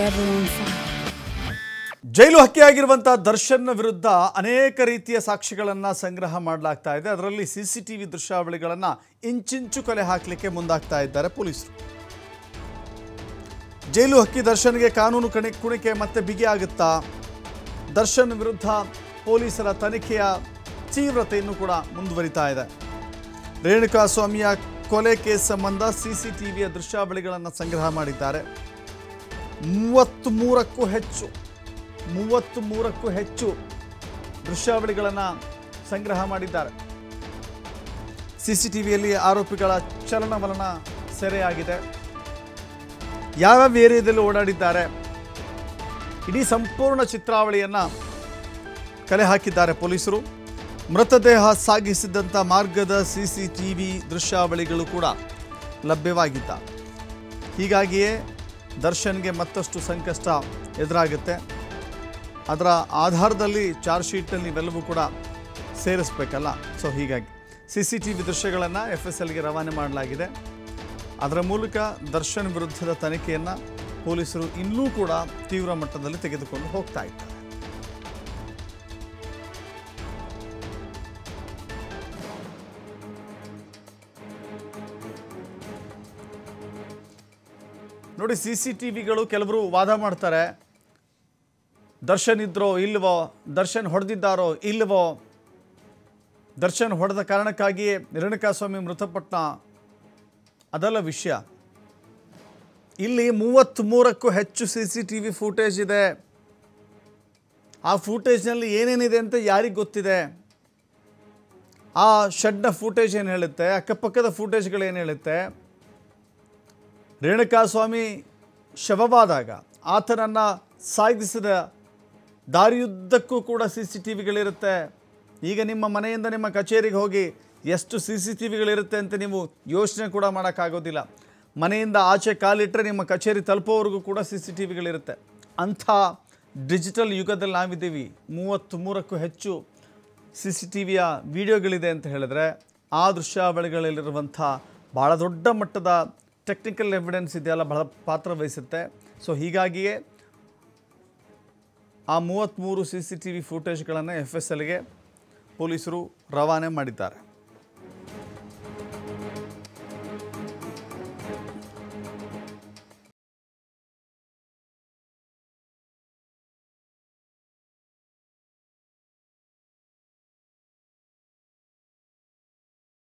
everyone. ಜೈಲು ಹಕ್ಕಿಯಾಗಿರುವಂತಹ ದರ್ಶನ್ ವಿರುದ್ಧ ಅನೇಕ ರೀತಿಯ ಸಾಕ್ಷಿಗಳನ್ನು ಸಂಗ್ರಹ ಮಾಡಲಾಗ್ತಾ ಇದೆ ಅದರಲ್ಲಿ ಸಿ ಸಿ ಟಿ ವಿ ದೃಶ್ಯಾವಳಿಗಳನ್ನು ಇಂಚಿಂಚು ಕಲೆ ಹಾಕಲಿಕ್ಕೆ ಮುಂದಾಗ್ತಾ ಇದ್ದಾರೆ ಪೊಲೀಸರು ಜೈಲು ಹಕ್ಕಿ ದರ್ಶನ್ಗೆ ಕಾನೂನು ಕಣಿ ಕುಣಿಕೆ ಮತ್ತೆ ಬಿಗಿಯಾಗುತ್ತಾ ದರ್ಶನ್ ವಿರುದ್ಧ ಪೊಲೀಸರ ತನಿಖೆಯ ತೀವ್ರತೆಯನ್ನು ಕೂಡ ಮುಂದುವರಿತಾ ಇದೆ ರೇಣುಕಾ ಸ್ವಾಮಿಯ ಕೊಲೆ ಕೇಸ್ ಸಂಬಂಧ ಸಿ ಸಿ ಟಿ ವಿಯ ದೃಶ್ಯಾವಳಿಗಳನ್ನು ಸಂಗ್ರಹ ಮಾಡಿದ್ದಾರೆ ಮೂವತ್ತ್ ಮೂರಕ್ಕೂ ಹೆಚ್ಚು ಮೂವತ್ತ್ ಮೂರಕ್ಕೂ ಹೆಚ್ಚು ದೃಶ್ಯಾವಳಿಗಳನ್ನು ಸಂಗ್ರಹ ಮಾಡಿದ್ದಾರೆ ಸಿ ಸಿ ಟಿ ವಿಯಲ್ಲಿ ಆರೋಪಿಗಳ ಚಲನವಲನ ಸೆರೆಯಾಗಿದೆ ಯಾವ್ಯಾವ ಏರಿಯಾದಲ್ಲಿ ಓಡಾಡಿದ್ದಾರೆ ಇಡೀ ಸಂಪೂರ್ಣ ಚಿತ್ರಾವಳಿಯನ್ನು ಕಲೆ ಹಾಕಿದ್ದಾರೆ ಪೊಲೀಸರು ಮೃತದೇಹ ಸಾಗಿಸಿದಂಥ ಮಾರ್ಗದ ಸಿ ಸಿ ಟಿ ವಿ ದೃಶ್ಯಾವಳಿಗಳು ಕೂಡ ಲಭ್ಯವಾಗಿದ್ದ ಹೀಗಾಗಿಯೇ ದರ್ಶನ್ಗೆ ಮತ್ತಷ್ಟು ಸಂಕಷ್ಟ ಎದುರಾಗುತ್ತೆ ಅದರ ಆಧಾರದಲ್ಲಿ ಚಾರ್ಜ್ ಶೀಟಲ್ಲಿ ಇವೆಲ್ಲವೂ ಕೂಡ ಸೇರಿಸ್ಬೇಕಲ್ಲ ಸೊ ಹೀಗಾಗಿ ಸಿ ಸಿ ಟಿ ವಿ ದೃಶ್ಯಗಳನ್ನು ಎಫ್ ಎಸ್ ಎಲ್ಗೆ ರವಾನೆ ಮಾಡಲಾಗಿದೆ ಅದರ ಮೂಲಕ ದರ್ಶನ್ ವಿರುದ್ಧದ ತನಿಖೆಯನ್ನು ಪೊಲೀಸರು ಇನ್ನೂ ಕೂಡ ತೀವ್ರ ಮಟ್ಟದಲ್ಲಿ ತೆಗೆದುಕೊಂಡು ಹೋಗ್ತಾ ಇದ್ದಾರೆ ನೋಡಿ ಸಿ ಸಿ ಟಿ ವಿಗಳು ಕೆಲವರು ವಾದ ಮಾಡ್ತಾರೆ ದರ್ಶನ್ ಇದ್ರೋ ಇಲ್ವೋ ದರ್ಶನ್ ಹೊಡೆದಿದ್ದಾರೋ ಇಲ್ವೋ ದರ್ಶನ್ ಹೊಡೆದ ಕಾರಣಕ್ಕಾಗಿಯೇ ರೇಣುಕಾಸ್ವಾಮಿ ಮೃತಪಟ್ಟ ಅದಲ್ಲ ವಿಷಯ ಇಲ್ಲಿ ಮೂವತ್ತ್ಮೂರಕ್ಕೂ ಹೆಚ್ಚು C C T V footage ಇದೆ ಆ ಫೂಟೇಜ್ನಲ್ಲಿ ಏನೇನಿದೆ ಅಂತ ಯಾರಿಗೆ ಗೊತ್ತಿದೆ ಆ ಶೆಡ್ನ ಫೂಟೇಜ್ ಏನು ಹೇಳುತ್ತೆ ಅಕ್ಕಪಕ್ಕದ ಫೂಟೇಜ್ಗಳು ಏನು ಹೇಳುತ್ತೆ ರೇಣುಕಾಸ್ವಾಮಿ ಶವವಾದಾಗ ಆತನನ್ನು ಸಾಗಿಸಿದ ದಾರಿಯುದ್ದಕ್ಕೂ ಕೂಡ ಸಿ ಸಿ ಟಿ ವಿಗಳಿರುತ್ತೆ ಈಗ ನಿಮ್ಮ ಮನೆಯಿಂದ ನಿಮ್ಮ ಕಚೇರಿಗೆ ಹೋಗಿ ಎಷ್ಟು ಸಿ ಸಿ ಟಿ ವಿಗಳಿರುತ್ತೆ ಅಂತ ನೀವು ಯೋಚನೆ ಕೂಡ ಮಾಡೋಕ್ಕಾಗೋದಿಲ್ಲ ಮನೆಯಿಂದ ಆಚೆ ಕಾಲಿಟ್ಟರೆ ನಿಮ್ಮ ಕಚೇರಿ ತಲುಪೋವರೆಗೂ ಕೂಡ ಸಿ ಸಿ ಟಿ ವಿಗಳಿರುತ್ತೆ ಅಂಥ ಡಿಜಿಟಲ್ ಯುಗದಲ್ಲಿ ನಾವಿದ್ದೀವಿ ಮೂವತ್ತು ಮೂರಕ್ಕೂ ಹೆಚ್ಚು ಸಿ ಸಿ ಟಿ ವಿಯ ವಿಡಿಯೋಗಳಿದೆ ಅಂತ ಹೇಳಿದ್ರೆ ಆ ದೃಶ್ಯಾವಳಿಗಳಲ್ಲಿರುವಂಥ ಭಾಳ ದೊಡ್ಡ ಮಟ್ಟದ ಟೆಕ್ನಿಕಲ್ ಎವಿಡೆನ್ಸ್ ಇದೆಯಲ್ಲ ಬಹಳ ಪಾತ್ರ ವಹಿಸುತ್ತೆ ಸೊ ಹೀಗಾಗಿಯೇ ಆ ಮೂವತ್ತ್ಮೂರು ಸಿ ಸಿ ಟಿ ವಿ ಫುಟೇಜ್ಗಳನ್ನು ಎಫ್ ಎಸ್ ಎಲ್ಗೆ ಪೊಲೀಸರು ರವಾನೆ ಮಾಡಿದ್ದಾರೆ